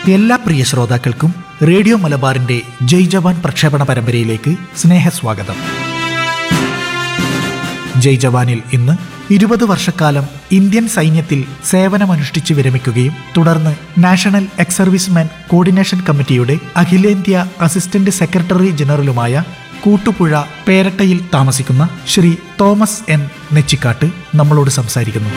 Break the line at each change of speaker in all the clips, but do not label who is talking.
എല്ലാ പ്രിയ ശ്രോതാക്കൾക്കും റേഡിയോ മലബാറിന്റെ ജയ് ജവാൻ പ്രക്ഷേപണ പരമ്പരയിലേക്ക് സ്നേഹസ്വാഗതം ജയ് ജവാനിൽ ഇന്ന് ഇരുപത് വർഷക്കാലം ഇന്ത്യൻ സൈന്യത്തിൽ സേവനമനുഷ്ഠിച്ച് വിരമിക്കുകയും തുടർന്ന് നാഷണൽ എക്സ് സർവീസ്മാൻ കോർഡിനേഷൻ കമ്മിറ്റിയുടെ അഖിലേന്ത്യാ അസിസ്റ്റന്റ് സെക്രട്ടറി ജനറലുമായ കൂട്ടുപുഴ പേരട്ടയിൽ താമസിക്കുന്ന ശ്രീ തോമസ് എൻ നെച്ചിക്കാട്ട് നമ്മളോട് സംസാരിക്കുന്നു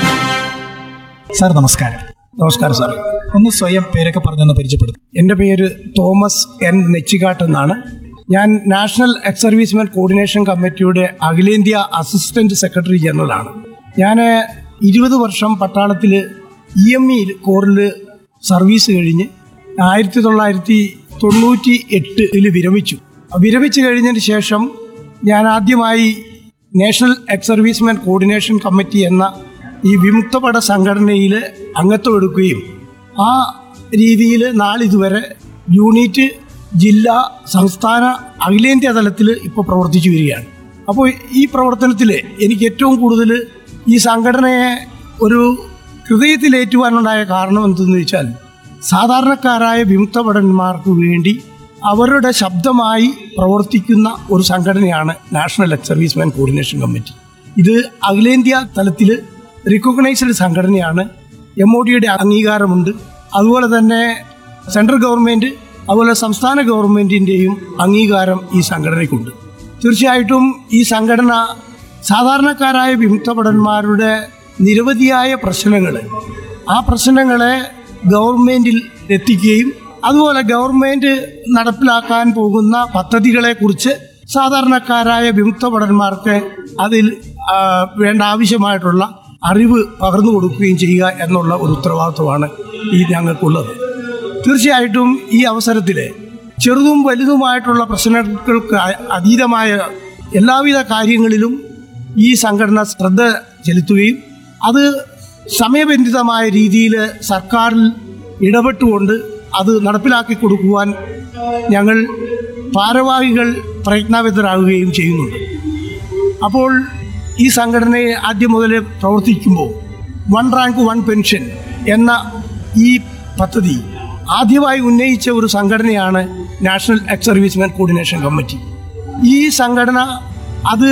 സാർ നമസ്കാരം
നമസ്കാരം സാർ
ഒന്ന് സ്വയം പേരൊക്കെ പറഞ്ഞൊന്ന് പരിചയപ്പെടുത്തും
എൻ്റെ പേര് തോമസ് എൻ നെച്ചിക്കാട്ട് എന്നാണ് ഞാൻ നാഷണൽ എക്സ് സർവീസ്മെൻ കോർഡിനേഷൻ കമ്മിറ്റിയുടെ അഖിലേന്ത്യാ അസിസ്റ്റന്റ് സെക്രട്ടറി ജനറലാണ് ഞാൻ ഇരുപത് വർഷം പട്ടാളത്തിൽ ഇ എം ഇ കോറിൽ സർവീസ് കഴിഞ്ഞ് ആയിരത്തി തൊള്ളായിരത്തി തൊണ്ണൂറ്റി എട്ടിൽ വിരമിച്ചു വിരമിച്ചു കഴിഞ്ഞതിന് ശേഷം ഞാൻ ആദ്യമായി national ex servicemen coordination committee എന്ന ഈ വിമുക്തപട സംഘടനയിൽ അംഗത്വം എടുക്കുകയും ആ രീതിയിൽ നാളിതുവരെ യൂണിറ്റ് ജില്ല സംസ്ഥാന അഖിലേന്ത്യാ തലത്തിൽ ഇപ്പോൾ പ്രവർത്തിച്ചു വരികയാണ് അപ്പോൾ ഈ പ്രവർത്തനത്തിൽ എനിക്ക് ഏറ്റവും കൂടുതൽ ഈ സംഘടനയെ ഒരു ഹൃദയത്തിലേറ്റുവാനുണ്ടായ കാരണം എന്തെന്ന് വെച്ചാൽ സാധാരണക്കാരായ വിമുക്തഭടന്മാർക്ക് വേണ്ടി അവരുടെ ശബ്ദമായി പ്രവർത്തിക്കുന്ന ഒരു സംഘടനയാണ് national ex serviceman coordination committee ഇത് അഖിലേന്ത്യാ തലത്തിൽ റിക്കഗ്നൈസ്ഡ് സംഘടനയാണ് എം ഒ ഡിയുടെ അംഗീകാരമുണ്ട് അതുപോലെ തന്നെ സെൻട്രൽ ഗവൺമെൻറ് അതുപോലെ സംസ്ഥാന ഗവൺമെൻറ്റിൻ്റെയും അംഗീകാരം ഈ സംഘടനയ്ക്കുണ്ട് തീർച്ചയായിട്ടും ഈ സംഘടന സാധാരണക്കാരായ വിമുക്തഭടന്മാരുടെ നിരവധിയായ പ്രശ്നങ്ങൾ ആ പ്രശ്നങ്ങളെ ഗവൺമെൻറ്റിൽ എത്തിക്കുകയും അതുപോലെ ഗവൺമെൻറ് നടപ്പിലാക്കാൻ പോകുന്ന പദ്ധതികളെക്കുറിച്ച് സാധാരണക്കാരായ വിമുക്തഭടന്മാർക്ക് അതിൽ ആ, വേണ്ട ആവശ്യമായിട്ടുള്ള അറിവ് പകർന്നു കൊടുക്കുകയും ചെയ്യുക എന്നുള്ള ഒരു ഉത്തരവാദിത്വമാണ് ഈ ഞങ്ങൾക്കുള്ളത് തീർച്ചയായിട്ടും ഈ അവസരത്തിൽ ചെറുതും വലുതുമായിട്ടുള്ള പ്രശ്നങ്ങൾക്ക് അ- അതീതമായ എല്ലാവിധ കാര്യങ്ങളിലും ഈ സംഘടന ശ്രദ്ധ ചെലുത്തുകയും അത് സമയബന്ധിതമായ രീതിയിൽ സർക്കാരിൽ ഇടപെട്ടുകൊണ്ട് അത് നടപ്പിലാക്കി കൊടുക്കുവാൻ ഞങ്ങൾ ഭാരവാഹികൾ പ്രയത്നവിധരാകുകയും ചെയ്യുന്നുണ്ട് അപ്പോൾ ഈ സംഘടനയെ ആദ്യം മുതൽ പ്രവർത്തിക്കുമ്പോൾ വൺ റാങ്ക് വൺ പെൻഷൻ എന്ന ഈ പദ്ധതി ആദ്യമായി ഉന്നയിച്ച ഒരു സംഘടനയാണ് national ex serviceman coordination committee ഈ സംഘടന അത്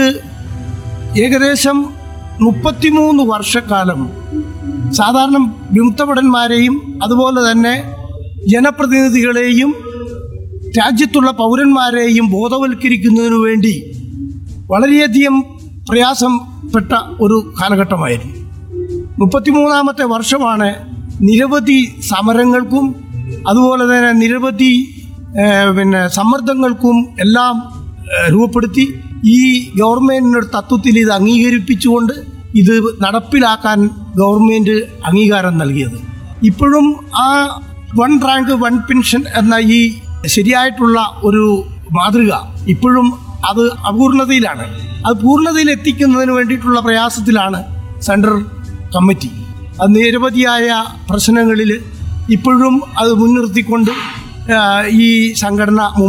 ഏകദേശം മുപ്പത്തിമൂന്ന് വർഷക്കാലം സാധാരണ വിമുക്തഭടന്മാരെയും അതുപോലെ തന്നെ ജനപ്രതിനിധികളെയും രാജ്യത്തുള്ള പൗരന്മാരെയും ബോധവൽക്കരിക്കുന്നതിനു വേണ്ടി വളരെയധികം പ്രയാസപ്പെട്ട ഒരു കാലഘട്ടമായിരുന്നു മുപ്പത്തിമൂന്നാമത്തെ വർഷമാണ് നിരവധി സമരങ്ങൾക്കും അതുപോലെ തന്നെ നിരവധി ഏഹ്, പിന്നെ സമ്മർദ്ദങ്ങൾക്കും എല്ലാം ഏഹ്, രൂപപ്പെടുത്തി ഈ ഗവൺമെന്റിന്റെ തത്വത്തിൽ ഇത് അംഗീകരിപ്പിച്ചുകൊണ്ട് ഇത് നടപ്പിലാക്കാൻ ഗവൺമെന്റ് അംഗീകാരം നൽകിയത് ഇപ്പോഴും ആ വൺ റാങ്ക് വൺ പെൻഷൻ എന്ന ഈ ശരിയായിട്ടുള്ള ഒരു മാതൃക ഇപ്പോഴും അത് അപൂർണതയിലാണ് അത് പൂർണ്ണതയിൽ എത്തിക്കുന്നതിന് വേണ്ടിയിട്ടുള്ള പ്രയാസത്തിലാണ് സെൻട്രൽ കമ്മിറ്റി അത് നിരവധിയായ പ്രശ്നങ്ങളിൽ ഇപ്പോഴും അത് മുൻനിർത്തിക്കൊണ്ട് ആ, ഈ സംഘടന